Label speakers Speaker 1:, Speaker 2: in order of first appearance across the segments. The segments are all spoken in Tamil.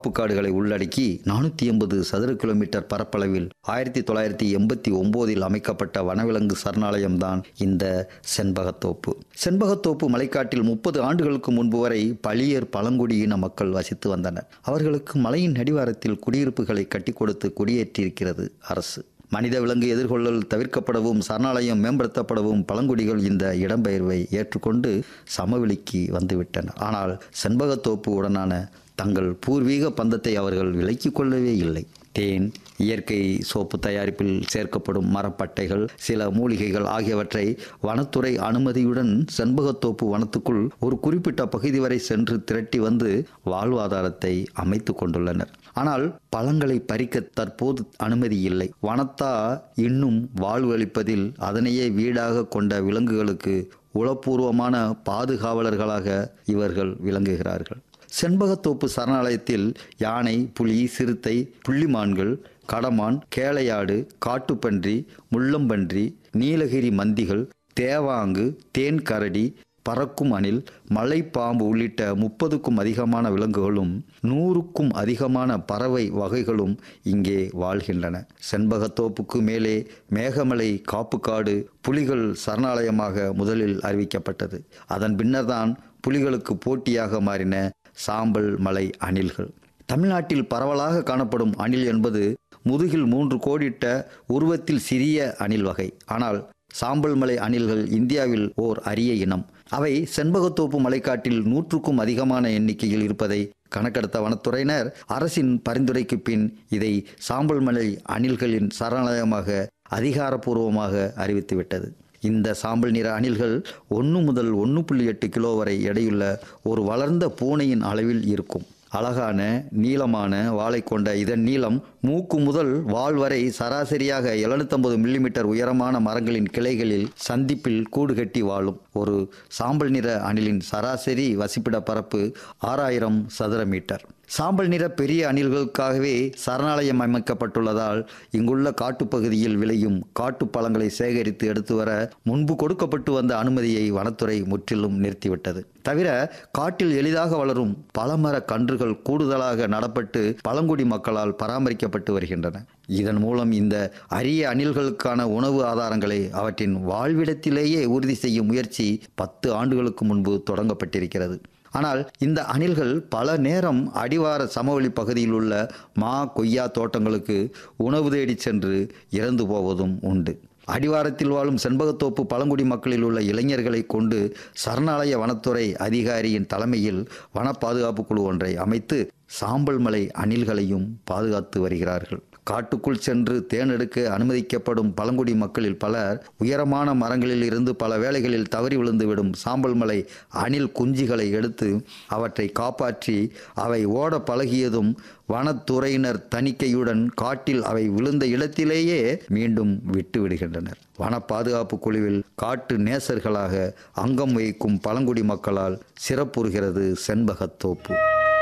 Speaker 1: காடுகளை உள்ளடக்கி நானூற்றி எண்பது சதுர கிலோமீட்டர் பரப்பளவில் ஆயிரத்தி தொள்ளாயிரத்தி எண்பத்தி ஒம்போதில் அமைக்கப்பட்ட வனவிலங்கு சரணாலயம்தான் இந்த செண்பகத்தோப்பு செண்பகத்தோப்பு மலைக்காட்டில் முப்பது ஆண்டுகளுக்கு முன்பு வரை பளியர் பழங்குடியின மக்கள் வசித்து வந்தனர் அவர்களுக்கு மலையின் அடிவாரத்தில் குடியிருப்புகளை கட்டி கொடுத்து குடியேற்றியிருக்கிறது அரசு மனித விலங்கு எதிர்கொள்ளல் தவிர்க்கப்படவும் சரணாலயம் மேம்படுத்தப்படவும் பழங்குடிகள் இந்த இடம்பெயர்வை ஏற்றுக்கொண்டு சமவெளிக்கு வந்துவிட்டனர் ஆனால் செண்பகத்தோப்பு உடனான தங்கள் பூர்வீக பந்தத்தை அவர்கள் விலக்கிக் கொள்ளவே இல்லை தேன் இயற்கை சோப்பு தயாரிப்பில் சேர்க்கப்படும் மரப்பட்டைகள் சில மூலிகைகள் ஆகியவற்றை வனத்துறை அனுமதியுடன் செண்பகத்தோப்பு வனத்துக்குள் ஒரு குறிப்பிட்ட பகுதி வரை சென்று திரட்டி வந்து வாழ்வாதாரத்தை அமைத்து கொண்டுள்ளனர் ஆனால் பழங்களை பறிக்க தற்போது அனுமதி இல்லை வனத்தா இன்னும் வாழ்வளிப்பதில் அதனையே வீடாக கொண்ட விலங்குகளுக்கு உளப்பூர்வமான பாதுகாவலர்களாக இவர்கள் விளங்குகிறார்கள் செண்பகத்தோப்பு சரணாலயத்தில் யானை புலி சிறுத்தை புள்ளிமான்கள் கடமான் கேளையாடு காட்டுப்பன்றி முள்ளம்பன்றி நீலகிரி மந்திகள் தேவாங்கு தேன் கரடி பறக்கும் அணில் மலைப்பாம்பு உள்ளிட்ட முப்பதுக்கும் அதிகமான விலங்குகளும் நூறுக்கும் அதிகமான பறவை வகைகளும் இங்கே வாழ்கின்றன செண்பகத்தோப்புக்கு மேலே மேகமலை காப்புக்காடு புலிகள் சரணாலயமாக முதலில் அறிவிக்கப்பட்டது அதன் பின்னர்தான் புலிகளுக்கு போட்டியாக மாறின சாம்பல் மலை அணில்கள் தமிழ்நாட்டில் பரவலாக காணப்படும் அணில் என்பது முதுகில் மூன்று கோடிட்ட உருவத்தில் சிறிய அணில் வகை ஆனால் சாம்பல் மலை அணில்கள் இந்தியாவில் ஓர் அரிய இனம் அவை செண்பகத்தோப்பு மலைக்காட்டில் நூற்றுக்கும் அதிகமான எண்ணிக்கையில் இருப்பதை கணக்கெடுத்த வனத்துறையினர் அரசின் பரிந்துரைக்கு பின் இதை சாம்பல் மலை அணில்களின் சரணாலயமாக அதிகாரப்பூர்வமாக அறிவித்துவிட்டது இந்த சாம்பல் நிற அணில்கள் ஒன்று முதல் ஒன்று புள்ளி எட்டு கிலோ வரை எடையுள்ள ஒரு வளர்ந்த பூனையின் அளவில் இருக்கும் அழகான நீளமான வாளை கொண்ட இதன் நீளம் மூக்கு முதல் வால் வரை சராசரியாக 750 மில்லிமீட்டர் உயரமான மரங்களின் கிளைகளில் சந்திப்பில் கூடு கட்டி வாழும் ஒரு சாம்பல் நிற அணிலின் சராசரி வசிப்பிட பரப்பு ஆறாயிரம் சதுர மீட்டர் சாம்பல் நிற பெரிய அணில்களுக்காகவே சரணாலயம் அமைக்கப்பட்டுள்ளதால் இங்குள்ள காட்டுப்பகுதியில் விளையும் காட்டுப் பழங்களை சேகரித்து எடுத்து வர முன்பு கொடுக்கப்பட்டு வந்த அனுமதியை வனத்துறை முற்றிலும் நிறுத்திவிட்டது தவிர காட்டில் எளிதாக வளரும் பழமர கன்றுகள் கூடுதலாக நடப்பட்டு பழங்குடி மக்களால் பராமரிக்கப்பட்டு வருகின்றன இதன் மூலம் இந்த அரிய அணில்களுக்கான உணவு ஆதாரங்களை அவற்றின் வாழ்விடத்திலேயே உறுதி செய்யும் முயற்சி பத்து ஆண்டுகளுக்கு முன்பு தொடங்கப்பட்டிருக்கிறது ஆனால் இந்த அணில்கள் பல நேரம் அடிவார சமவெளி பகுதியில் உள்ள மா கொய்யா தோட்டங்களுக்கு உணவு தேடிச் சென்று இறந்து போவதும் உண்டு அடிவாரத்தில் வாழும் செண்பகத்தோப்பு பழங்குடி மக்களில் உள்ள இளைஞர்களை கொண்டு சரணாலய வனத்துறை அதிகாரியின் தலைமையில் வன பாதுகாப்பு குழு ஒன்றை அமைத்து சாம்பல் மலை அணில்களையும் பாதுகாத்து வருகிறார்கள் காட்டுக்குள் சென்று தேனெடுக்க அனுமதிக்கப்படும் பழங்குடி மக்களில் பலர் உயரமான மரங்களில் இருந்து பல வேளைகளில் தவறி விழுந்து விடும் சாம்பல் மலை அணில் குஞ்சுகளை எடுத்து அவற்றை காப்பாற்றி அவை ஓட பழகியதும் வனத்துறையினர் தணிக்கையுடன் காட்டில் அவை விழுந்த இடத்திலேயே மீண்டும் விட்டு விடுகின்றனர் வன பாதுகாப்பு குழுவில் காட்டு நேசர்களாக அங்கம் வகிக்கும் பழங்குடி மக்களால் சிறப்புறுகிறது செண்பகத்தோப்பு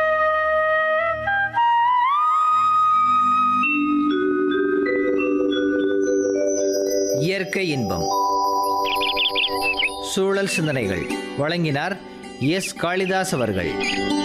Speaker 2: இயற்கை இன்பம் சூழல் சிந்தனைகள் வழங்கினார் எஸ் காளிதாஸ் அவர்கள்